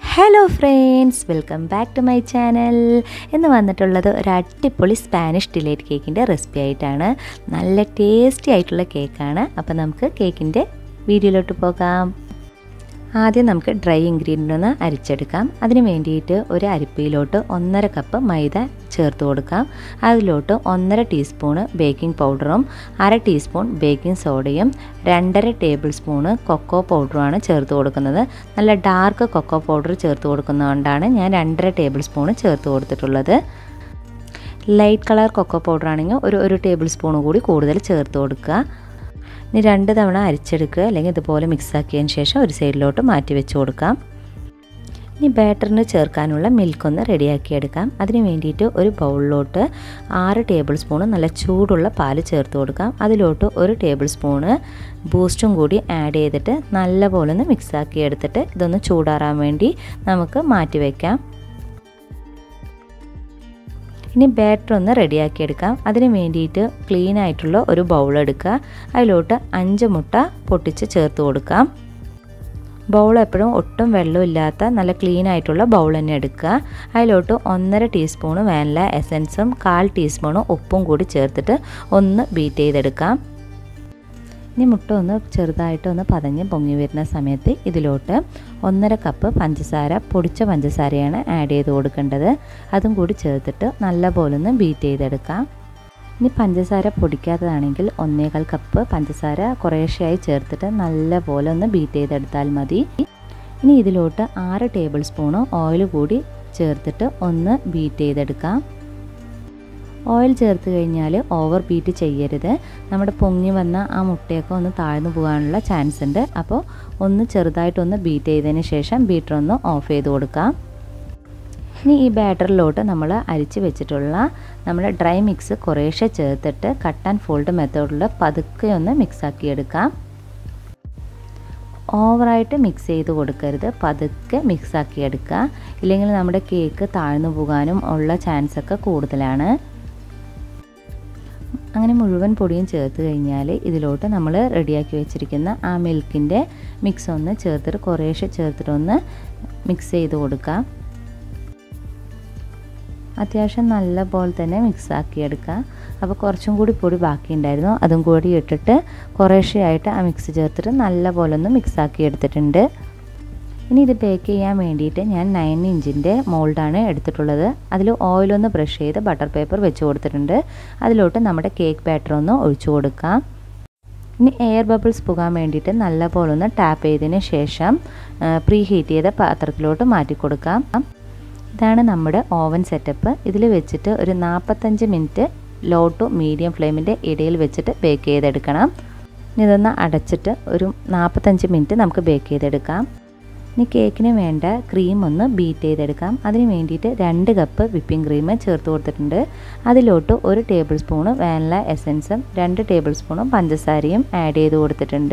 hello friends welcome back to my channel ഇന്ന് വന്നിട്ടുള്ളത് ഒരു അടിപൊളി സ്പാനിഷ് ഡിലൈറ്റ് കേക്കിൻ്റെ റെസിപ്പി ആയിട്ടാണ് നല്ല ടേസ്റ്റി ആയിട്ടുള്ള കേക്കാണ് അപ്പോൾ നമുക്ക് കേക്കിൻ്റെ വീഡിയോയിലോട്ട് പോകാം ആദ്യം നമുക്ക് ഡ്രൈ ഇൻഗ്രീഡിയൻ്റ് ഒന്ന് അരിച്ചെടുക്കാം അതിന് വേണ്ടിയിട്ട് ഒരു അരിപ്പയിലോട്ട് ഒന്നര കപ്പ് മൈദ ചേർത്ത് കൊടുക്കാം അതിലോട്ട് ഒന്നര ടീസ്പൂണ് ബേക്കിംഗ് പൗഡറും അര ടീസ്പൂൺ ബേക്കിംഗ് സോഡയും രണ്ടര ടേബിൾ സ്പൂണ് കൊക്കോ പൗഡറുമാണ് ചേർത്ത് കൊടുക്കുന്നത് നല്ല ഡാർക്ക് കൊക്കോ പൗഡർ ചേർത്ത് കൊടുക്കുന്നതുകൊണ്ടാണ് ഞാൻ രണ്ടര ടേബിൾ സ്പൂണ് ചേർത്ത് കൊടുത്തിട്ടുള്ളത് ലൈറ്റ് കളർ കൊക്കോ പൗഡർ ആണെങ്കിൽ ഒരു ഒരു ടേബിൾ സ്പൂൺ കൂടി കൂടുതൽ ചേർത്ത് കൊടുക്കുക ഇനി രണ്ട് തവണ അരിച്ചെടുക്കുക അല്ലെങ്കിൽ ഇതുപോലെ മിക്സ് ആക്കിയതിന് ശേഷം ഒരു സൈഡിലോട്ട് മാറ്റി വെച്ച് കൊടുക്കാം ഇനി ബാറ്ററിന് ചേർക്കാനുള്ള മിൽക്ക് ഒന്ന് റെഡിയാക്കിയെടുക്കാം അതിന് വേണ്ടിയിട്ട് ഒരു ബൗളിലോട്ട് ആറ് ടേബിൾ സ്പൂണ് നല്ല ചൂടുള്ള പാല് ചേർത്ത് കൊടുക്കാം അതിലോട്ട് ഒരു ടേബിൾ സ്പൂണ് ബൂസ്റ്റും കൂടി ആഡ് ചെയ്തിട്ട് നല്ലപോലെ ഒന്ന് മിക്സ് ആക്കി എടുത്തിട്ട് ഇതൊന്ന് ചൂടാറാൻ വേണ്ടി നമുക്ക് മാറ്റി വയ്ക്കാം ഇനി ബാറ്റർ ഒന്ന് റെഡിയാക്കി എടുക്കാം അതിന് വേണ്ടിയിട്ട് ക്ലീൻ ആയിട്ടുള്ള ഒരു ബൗൾ എടുക്കുക അതിലോട്ട് അഞ്ച് മുട്ട പൊട്ടിച്ച് ചേർത്ത് കൊടുക്കാം ബൗൾ എപ്പോഴും ഒട്ടും വെള്ളമില്ലാത്ത നല്ല ക്ലീൻ ആയിട്ടുള്ള ബൗൾ തന്നെ എടുക്കുക അതിലോട്ട് ഒന്നര ടീസ്പൂണ് വാനില എസൻസും കാൽ ടീസ്പൂണ് ഉപ്പും കൂടി ചേർത്തിട്ട് ഒന്ന് ബീറ്റ് ചെയ്തെടുക്കാം ഇനി മുട്ട ഒന്ന് ചെറുതായിട്ട് ഒന്ന് പതഞ്ഞ് പൊങ്ങി വരുന്ന സമയത്ത് ഇതിലോട്ട് ഒന്നര കപ്പ് പഞ്ചസാര പൊടിച്ച പഞ്ചസാരയാണ് ആഡ് ചെയ്ത് കൊടുക്കേണ്ടത് അതും കൂടി ചേർത്തിട്ട് നല്ലപോലെ ഒന്ന് ബീറ്റ് ചെയ്തെടുക്കാം ഇനി പഞ്ചസാര പൊടിക്കാത്തതാണെങ്കിൽ ഒന്നേകാൽ കപ്പ് പഞ്ചസാര കുറേശ്ശെയായി ചേർത്തിട്ട് നല്ലപോലെ ഒന്ന് ബീറ്റ് ചെയ്തെടുത്താൽ മതി ഇനി ഇതിലോട്ട് ആറ് ടേബിൾ സ്പൂണ് ഓയിൽ കൂടി ചേർത്തിട്ട് ഒന്ന് ബീറ്റ് ചെയ്തെടുക്കാം ഓയിൽ ചേർത്ത് കഴിഞ്ഞാൽ ഓവർ ബീറ്റ് ചെയ്യരുത് നമ്മുടെ പൊങ്ങി വന്ന ആ മുട്ടയൊക്കെ ഒന്ന് താഴ്ന്നു പോകാനുള്ള ചാൻസ് ഉണ്ട് അപ്പോൾ ഒന്ന് ചെറുതായിട്ടൊന്ന് ബീറ്റ് ചെയ്തതിന് ശേഷം ബീറ്റർ ഒന്ന് ഓഫ് ചെയ്ത് കൊടുക്കാം ഇനി ഈ ബാറ്ററിലോട്ട് നമ്മൾ അരിച്ച് വെച്ചിട്ടുള്ള നമ്മൾ ഡ്രൈ മിക്സ് കുറേശ്ശെ ചേർത്തിട്ട് കട്ട് ആൻഡ് ഫോൾഡ് മെത്തേഡിൽ പതുക്കെ ഒന്ന് മിക്സ് ആക്കി എടുക്കാം ഓവറായിട്ട് മിക്സ് ചെയ്ത് കൊടുക്കരുത് പതുക്കെ മിക്സ് ആക്കി എടുക്കുക ഇല്ലെങ്കിൽ നമ്മുടെ കേക്ക് താഴ്ന്നു പോകാനും ഉള്ള ചാൻസ് ഒക്കെ കൂടുതലാണ് അങ്ങനെ മുഴുവൻ പൊടിയും ചേർത്ത് കഴിഞ്ഞാൽ ഇതിലോട്ട് നമ്മൾ റെഡിയാക്കി വെച്ചിരിക്കുന്ന ആ മിൽക്കിൻ്റെ മിക്സ് ഒന്ന് ചേർത്തിട്ട് കുറേശ്ശെ ചേർത്തിട്ടൊന്ന് മിക്സ് ചെയ്ത് കൊടുക്കാം അത്യാവശ്യം നല്ല പോലെ തന്നെ മിക്സ് ആക്കിയെടുക്കുക അപ്പോൾ കുറച്ചും കൂടി പൊടി ബാക്കിയുണ്ടായിരുന്നു അതും കൂടി ഇട്ടിട്ട് കുറേശ്ശെയായിട്ട് ആ മിക്സ് ചേർത്തിട്ട് നല്ല പോലെ ഒന്ന് മിക്സ് ആക്കി എടുത്തിട്ടുണ്ട് ഇനി ഇത് ബേക്ക് ചെയ്യാൻ വേണ്ടിയിട്ട് ഞാൻ നയൻ ഇഞ്ചിൻ്റെ മോൾഡാണ് എടുത്തിട്ടുള്ളത് അതിൽ ഓയിലൊന്ന് ബ്രഷ് ചെയ്ത് ബട്ടർ പേപ്പർ വെച്ച് കൊടുത്തിട്ടുണ്ട് അതിലോട്ട് നമ്മുടെ കേക്ക് ബാറ്റർ ഒന്ന് ഒഴിച്ചു കൊടുക്കാം ഇനി എയർ ബബിൾസ് പോകാൻ വേണ്ടിയിട്ട് നല്ല പോലെ ഒന്ന് ടാപ്പ് ചെയ്തതിന് ശേഷം പ്രീ ഹീറ്റ് ചെയ്ത പാത്രത്തിലോട്ട് മാറ്റി കൊടുക്കാം ഇതാണ് നമ്മുടെ ഓവൻ സെറ്റപ്പ് ഇതിൽ വെച്ചിട്ട് ഒരു നാൽപ്പത്തഞ്ച് മിനിറ്റ് ലോ ടു മീഡിയം ഫ്ലെയിമിൻ്റെ ഇടയിൽ വെച്ചിട്ട് ബേക്ക് ചെയ്തെടുക്കണം ഇതൊന്ന് അടച്ചിട്ട് ഒരു നാൽപ്പത്തഞ്ച് മിനിറ്റ് നമുക്ക് ബേക്ക് ചെയ്തെടുക്കാം ഇനി കേക്കിന് വേണ്ട ക്രീം ഒന്ന് ബീറ്റ് ചെയ്തെടുക്കാം അതിന് വേണ്ടിയിട്ട് രണ്ട് കപ്പ് വിപ്പിംഗ് ക്രീം ചേർത്ത് കൊടുത്തിട്ടുണ്ട് അതിലോട്ട് ഒരു ടേബിൾ സ്പൂണ് വാനില എസൻസും രണ്ട് ടേബിൾ സ്പൂണും പഞ്ചസാരയും ആഡ് ചെയ്ത് കൊടുത്തിട്ടുണ്ട്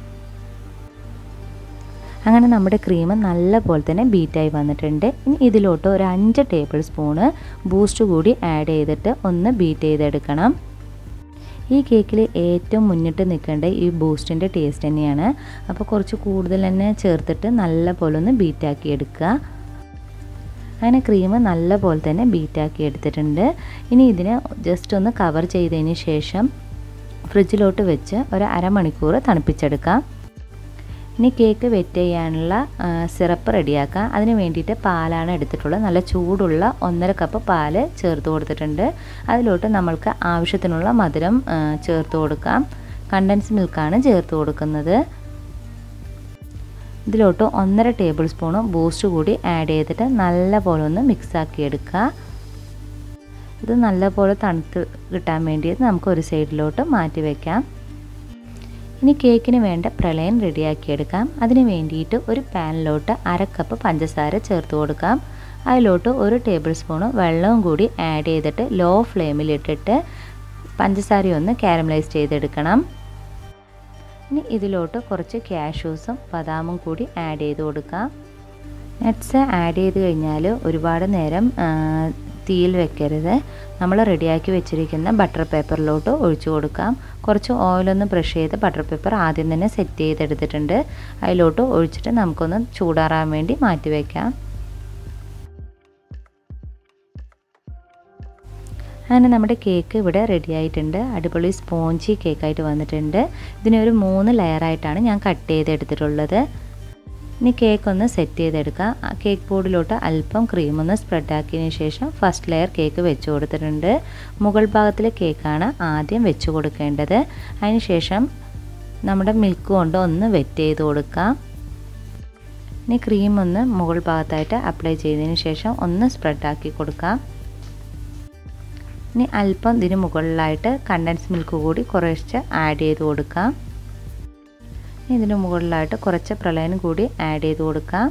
അങ്ങനെ നമ്മുടെ ക്രീം നല്ല പോലെ തന്നെ ബീറ്റായി വന്നിട്ടുണ്ട് ഇനി ഇതിലോട്ട് ഒരു അഞ്ച് ടേബിൾ സ്പൂണ് ബൂസ്റ്റ് കൂടി ആഡ് ചെയ്തിട്ട് ഒന്ന് ബീറ്റ് ചെയ്തെടുക്കണം ഈ കേക്കിൽ ഏറ്റവും മുന്നിട്ട് നിൽക്കേണ്ട ഈ ബൂസ്റ്റിൻ്റെ ടേസ്റ്റ് തന്നെയാണ് അപ്പോൾ കുറച്ച് കൂടുതൽ തന്നെ ചേർത്തിട്ട് നല്ല പോലെ ഒന്ന് ബീറ്റാക്കി എടുക്കുക അങ്ങനെ ക്രീം നല്ല പോലെ തന്നെ ബീറ്റാക്കി എടുത്തിട്ടുണ്ട് ഇനി ഇതിനെ ജസ്റ്റ് ഒന്ന് കവർ ചെയ്തതിന് ശേഷം ഫ്രിഡ്ജിലോട്ട് വെച്ച് ഒരു അരമണിക്കൂർ തണുപ്പിച്ചെടുക്കാം ഇനി കേക്ക് വെറ്റ് ചെയ്യാനുള്ള സിറപ്പ് റെഡിയാക്കാം അതിന് വേണ്ടിയിട്ട് പാലാണ് എടുത്തിട്ടുള്ളത് നല്ല ചൂടുള്ള ഒന്നര കപ്പ് പാല് ചേർത്ത് കൊടുത്തിട്ടുണ്ട് അതിലോട്ട് നമ്മൾക്ക് ആവശ്യത്തിനുള്ള മധുരം ചേർത്ത് കൊടുക്കാം കണ്ടൻസ് മിൽക്കാണ് ചേർത്ത് കൊടുക്കുന്നത് ഇതിലോട്ട് ഒന്നര ടേബിൾ സ്പൂണ് ബൂസ്റ്റ് കൂടി ആഡ് ചെയ്തിട്ട് നല്ല പോലെ ഒന്ന് മിക്സ് ആക്കി എടുക്കുക ഇത് നല്ലപോലെ തണുത്ത് കിട്ടാൻ വേണ്ടിയിട്ട് നമുക്ക് ഒരു സൈഡിലോട്ട് മാറ്റി വയ്ക്കാം ഇനി കേക്കിന് വേണ്ട പ്രളയം റെഡിയാക്കിയെടുക്കാം അതിന് വേണ്ടിയിട്ട് ഒരു പാനിലോട്ട് അര കപ്പ് പഞ്ചസാര ചേർത്ത് കൊടുക്കാം അതിലോട്ട് ഒരു ടേബിൾ സ്പൂണ് വെള്ളവും കൂടി ആഡ് ചെയ്തിട്ട് ലോ ഫ്ലെയിമിലിട്ടിട്ട് പഞ്ചസാര ഒന്ന് കാരമലൈസ് ചെയ്തെടുക്കണം ഇനി ഇതിലോട്ട് കുറച്ച് ക്യാഷ്യൂസും ബദാമും കൂടി ആഡ് ചെയ്ത് കൊടുക്കാം നട്ട്സ് ആഡ് ചെയ്ത് കഴിഞ്ഞാൽ ഒരുപാട് നേരം തീയിൽ വെക്കരുത് നമ്മൾ റെഡിയാക്കി വെച്ചിരിക്കുന്ന ബട്ടർ പേപ്പറിലോട്ട് ഒഴിച്ചു കൊടുക്കാം കുറച്ച് ഓയിലൊന്ന് ബ്രഷ് ചെയ്ത് ബട്ടർ പേപ്പർ ആദ്യം തന്നെ സെറ്റ് ചെയ്തെടുത്തിട്ടുണ്ട് അതിലോട്ട് ഒഴിച്ചിട്ട് നമുക്കൊന്ന് ചൂടാറാൻ വേണ്ടി മാറ്റി വയ്ക്കാം അങ്ങനെ നമ്മുടെ കേക്ക് ഇവിടെ റെഡി ആയിട്ടുണ്ട് അടിപൊളി സ്പോഞ്ചി കേക്കായിട്ട് വന്നിട്ടുണ്ട് ഇതിനെ ഒരു മൂന്ന് ലെയറായിട്ടാണ് ഞാൻ കട്ട് ചെയ്തെടുത്തിട്ടുള്ളത് ഇനി കേക്ക് ഒന്ന് സെറ്റ് ചെയ്തെടുക്കാം കേക്ക് ബോർഡിലോട്ട് അല്പം ക്രീം ഒന്ന് സ്പ്രെഡ് ആക്കിയതിന് ശേഷം ഫസ്റ്റ് ലെയർ കേക്ക് വെച്ച് കൊടുത്തിട്ടുണ്ട് മുകൾ ഭാഗത്തിലെ കേക്കാണ് ആദ്യം വെച്ച് കൊടുക്കേണ്ടത് അതിന് ശേഷം നമ്മുടെ മിൽക്ക് കൊണ്ട് ഒന്ന് വെറ്റ് ചെയ്ത് കൊടുക്കാം ഇനി ക്രീം ഒന്ന് മുകൾ ഭാഗത്തായിട്ട് അപ്ലൈ ചെയ്തതിന് ശേഷം ഒന്ന് സ്പ്രെഡ് ആക്കി കൊടുക്കാം ഇനി അല്പം ഇതിന് മുകളിലായിട്ട് കണ്ടൻസ് മിൽക്ക് കൂടി കുറച്ച് ആഡ് ചെയ്ത് കൊടുക്കാം ഇതിന് മുകളിലായിട്ട് കുറച്ച് പ്രളയൻ കൂടി ആഡ് ചെയ്ത് കൊടുക്കാം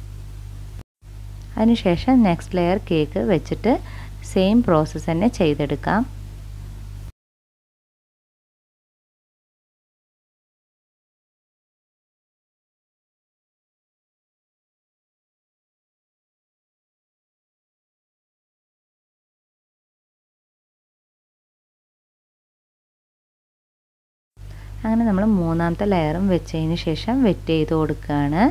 അതിനുശേഷം നെക്സ്റ്റ് ലെയർ കേക്ക് വെച്ചിട്ട് സെയിം പ്രോസസ്സ് തന്നെ ചെയ്തെടുക്കാം അങ്ങനെ നമ്മൾ മൂന്നാമത്തെ ലെയറും വെച്ചതിന് ശേഷം വെറ്റ് ചെയ്ത് കൊടുക്കുകയാണ്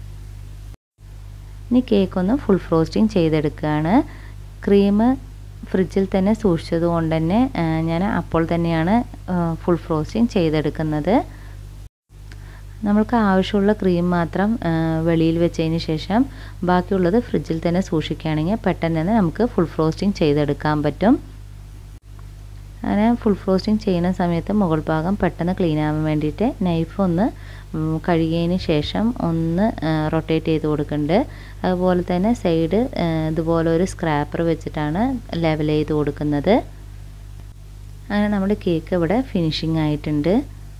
ഇനി കേക്ക് ഒന്ന് ഫുൾ ഫ്രോസ്റ്റിംഗ് ചെയ്തെടുക്കുകയാണ് ക്രീം ഫ്രിഡ്ജിൽ തന്നെ സൂക്ഷിച്ചത് കൊണ്ട് തന്നെ ഞാൻ അപ്പോൾ തന്നെയാണ് ഫുൾ ഫ്രോസ്റ്റിംഗ് ചെയ്തെടുക്കുന്നത് നമ്മൾക്ക് ആവശ്യമുള്ള ക്രീം മാത്രം വെളിയിൽ വെച്ചതിന് ശേഷം ബാക്കിയുള്ളത് ഫ്രിഡ്ജിൽ തന്നെ സൂക്ഷിക്കുകയാണെങ്കിൽ പെട്ടെന്ന് തന്നെ നമുക്ക് ഫുൾ ഫ്രോസ്റ്റിംഗ് ചെയ്തെടുക്കാൻ പറ്റും അങ്ങനെ ഫുൾ ഫ്രോസ്റ്റിംഗ് ചെയ്യുന്ന സമയത്ത് മുകൾ ഭാഗം പെട്ടെന്ന് ക്ലീൻ ആവാൻ വേണ്ടിയിട്ട് നൈഫ് ഒന്ന് കഴുകിയതിന് ശേഷം ഒന്ന് റൊട്ടേറ്റ് ചെയ്ത് കൊടുക്കുന്നുണ്ട് അതുപോലെ തന്നെ സൈഡ് ഇതുപോലെ ഒരു സ്ക്രാപ്പർ വെച്ചിട്ടാണ് ലെവൽ ചെയ്ത് കൊടുക്കുന്നത് അങ്ങനെ നമ്മുടെ കേക്ക് ഇവിടെ ഫിനിഷിംഗ് ആയിട്ടുണ്ട്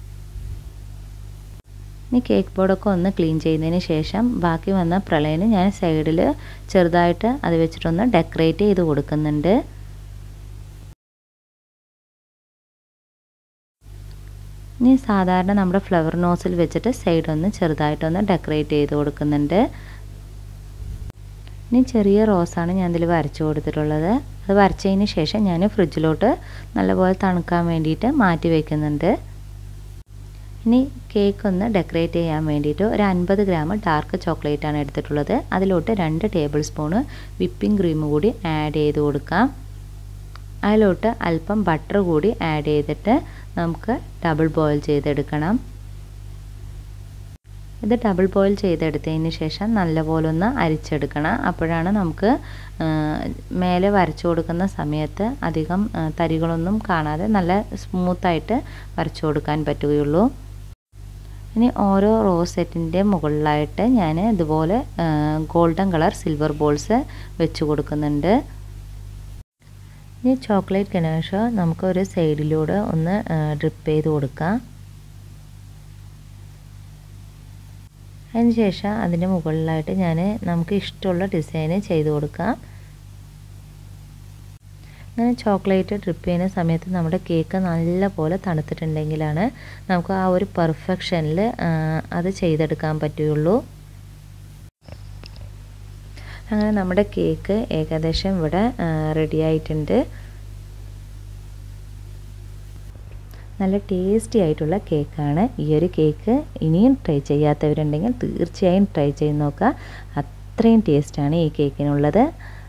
ഇനി കേക്ക് ബോർഡൊക്കെ ഒന്ന് ക്ലീൻ ചെയ്തതിന് ശേഷം ബാക്കി വന്ന പ്രളയന് ഞാൻ സൈഡിൽ ചെറുതായിട്ട് അത് വെച്ചിട്ടൊന്ന് ഡെക്കറേറ്റ് ചെയ്ത് കൊടുക്കുന്നുണ്ട് ഇനി സാധാരണ നമ്മുടെ ഫ്ലവർ നോസിൽ വെച്ചിട്ട് സൈഡ് ഒന്ന് ചെറുതായിട്ടൊന്ന് ഡെക്കറേറ്റ് ചെയ്ത് കൊടുക്കുന്നുണ്ട് ഇനി ചെറിയ റോസാണ് ഞാൻ ഇതിൽ വരച്ചു കൊടുത്തിട്ടുള്ളത് അത് വരച്ചതിന് ശേഷം ഞാൻ ഫ്രിഡ്ജിലോട്ട് നല്ലപോലെ തണുക്കാൻ വേണ്ടിയിട്ട് മാറ്റി വയ്ക്കുന്നുണ്ട് ഇനി കേക്ക് ഒന്ന് ഡെക്കറേറ്റ് ചെയ്യാൻ വേണ്ടിയിട്ട് ഒരു അൻപത് ഗ്രാം ഡാർക്ക് ചോക്ലേറ്റ് ആണ് എടുത്തിട്ടുള്ളത് അതിലോട്ട് രണ്ട് ടേബിൾ സ്പൂണ് വിപ്പിംഗ് ക്രീം കൂടി ആഡ് ചെയ്ത് കൊടുക്കാം അതിലോട്ട് അല്പം ബട്ടർ കൂടി ആഡ് ചെയ്തിട്ട് നമുക്ക് ഡബിൾ ബോയിൽ ചെയ്തെടുക്കണം ഇത് ഡബിൾ ബോയിൽ ചെയ്തെടുത്തതിന് ശേഷം നല്ലപോലെ ഒന്ന് അരിച്ചെടുക്കണം അപ്പോഴാണ് നമുക്ക് മേലെ വരച്ചു കൊടുക്കുന്ന സമയത്ത് അധികം തരികളൊന്നും കാണാതെ നല്ല സ്മൂത്തായിട്ട് വരച്ചു കൊടുക്കാൻ പറ്റുകയുള്ളൂ ഇനി ഓരോ റോസ് സെറ്റിൻ്റെ മുകളിലായിട്ട് ഞാൻ ഇതുപോലെ ഗോൾഡൻ കളർ സിൽവർ ബോൾസ് വെച്ച് കൊടുക്കുന്നുണ്ട് ഇനി ചോക്ലേറ്റ് ഗണേഷ നമുക്ക് ഒരു സൈഡിലൂടെ ഒന്ന് ഡ്രിപ്പ് ചെയ്ത് കൊടുക്കാം അതിനുശേഷം അതിൻ്റെ മുകളിലായിട്ട് ഞാൻ നമുക്ക് ഇഷ്ടമുള്ള ഡിസൈന് ചെയ്ത് കൊടുക്കാം അങ്ങനെ ചോക്ലേറ്റ് ഡ്രിപ്പ് ചെയ്യുന്ന സമയത്ത് നമ്മുടെ കേക്ക് നല്ല പോലെ തണുത്തിട്ടുണ്ടെങ്കിലാണ് നമുക്ക് ആ ഒരു പെർഫെക്ഷനിൽ അത് ചെയ്തെടുക്കാൻ പറ്റുകയുള്ളൂ അങ്ങനെ നമ്മുടെ കേക്ക് ഏകദേശം ഇവിടെ റെഡി ആയിട്ടുണ്ട് നല്ല ടേസ്റ്റി ആയിട്ടുള്ള കേക്കാണ് ഈ ഒരു കേക്ക് ഇനിയും ട്രൈ ചെയ്യാത്തവരുണ്ടെങ്കിൽ തീർച്ചയായും ട്രൈ ചെയ്ത് നോക്കുക അത്രയും ടേസ്റ്റാണ് ഈ കേക്കിനുള്ളത്